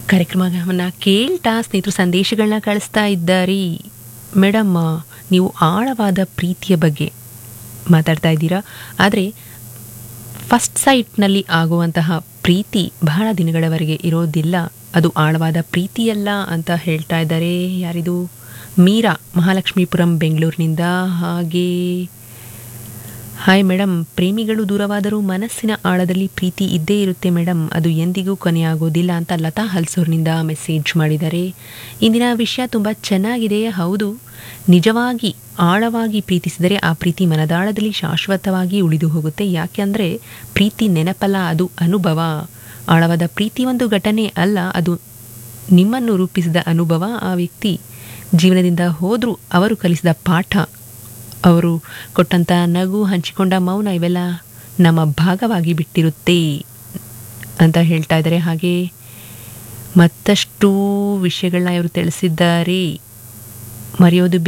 ಕಾರ್ಯಕ್ರಮವನ್ನು ಕೇಳ್ತಾ ಸ್ನೇಹಿತರು ಸಂದೇಶಗಳನ್ನ ಕಳಿಸ್ತಾ ಇದ್ದಾರೆ ಮೇಡಮ್ ನೀವು ಆಳವಾದ ಪ್ರೀತಿಯ ಬಗ್ಗೆ ಮಾತಾಡ್ತಾ ಇದ್ದೀರಾ ಆದರೆ ಫಸ್ಟ್ ಸೈಟ್ನಲ್ಲಿ ಆಗುವಂತಹ ಪ್ರೀತಿ ಬಹಳ ದಿನಗಳವರೆಗೆ ಇರೋದಿಲ್ಲ ಅದು ಆಳವಾದ ಪ್ರೀತಿಯಲ್ಲ ಅಂತ ಹೇಳ್ತಾ ಇದ್ದಾರೆ ಯಾರಿದು ಮೀರಾ ಮಹಾಲಕ್ಷ್ಮೀಪುರಂ ಬೆಂಗಳೂರಿನಿಂದ ಹಾಗೆ ಹಾಯ್ ಮೇಡಮ್ ಪ್ರೇಮಿಗಳು ದೂರವಾದರೂ ಮನಸ್ಸಿನ ಆಳದಲ್ಲಿ ಪ್ರೀತಿ ಇದ್ದೇ ಇರುತ್ತೆ ಮೇಡಮ್ ಅದು ಎಂದಿಗೂ ಕೊನೆಯಾಗೋದಿಲ್ಲ ಅಂತ ಲತಾ ಹಲ್ಸೂರ್ನಿಂದ ಮೆಸೇಜ್ ಮಾಡಿದ್ದಾರೆ ಇಂದಿನ ವಿಷಯ ತುಂಬ ಚೆನ್ನಾಗಿದೆ ಹೌದು ನಿಜವಾಗಿ ಆಳವಾಗಿ ಪ್ರೀತಿಸಿದರೆ ಆ ಪ್ರೀತಿ ಮನದಾಳದಲ್ಲಿ ಶಾಶ್ವತವಾಗಿ ಉಳಿದು ಹೋಗುತ್ತೆ ಯಾಕೆಂದರೆ ಪ್ರೀತಿ ನೆನಪಲ್ಲ ಅದು ಅನುಭವ ಆಳವಾದ ಪ್ರೀತಿ ಒಂದು ಘಟನೆ ಅಲ್ಲ ಅದು ನಿಮ್ಮನ್ನು ರೂಪಿಸಿದ ಅನುಭವ ಆ ವ್ಯಕ್ತಿ ಜೀವನದಿಂದ ಹೋದರೂ ಅವರು ಕಲಿಸಿದ ಪಾಠ ಅವರು ಕೊಟ್ಟಂಥ ನಗು ಹಂಚಿಕೊಂಡ ಮೌನ ಇವೆಲ್ಲ ನಮ್ಮ ಭಾಗವಾಗಿ ಬಿಟ್ಟಿರುತ್ತೆ ಅಂತ ಹೇಳ್ತಾ ಇದ್ದಾರೆ ಹಾಗೆ ಮತ್ತಷ್ಟು ವಿಷಯಗಳನ್ನ ಇವರು ತಿಳಿಸಿದ್ದಾರೆ ಮರೆಯೋದು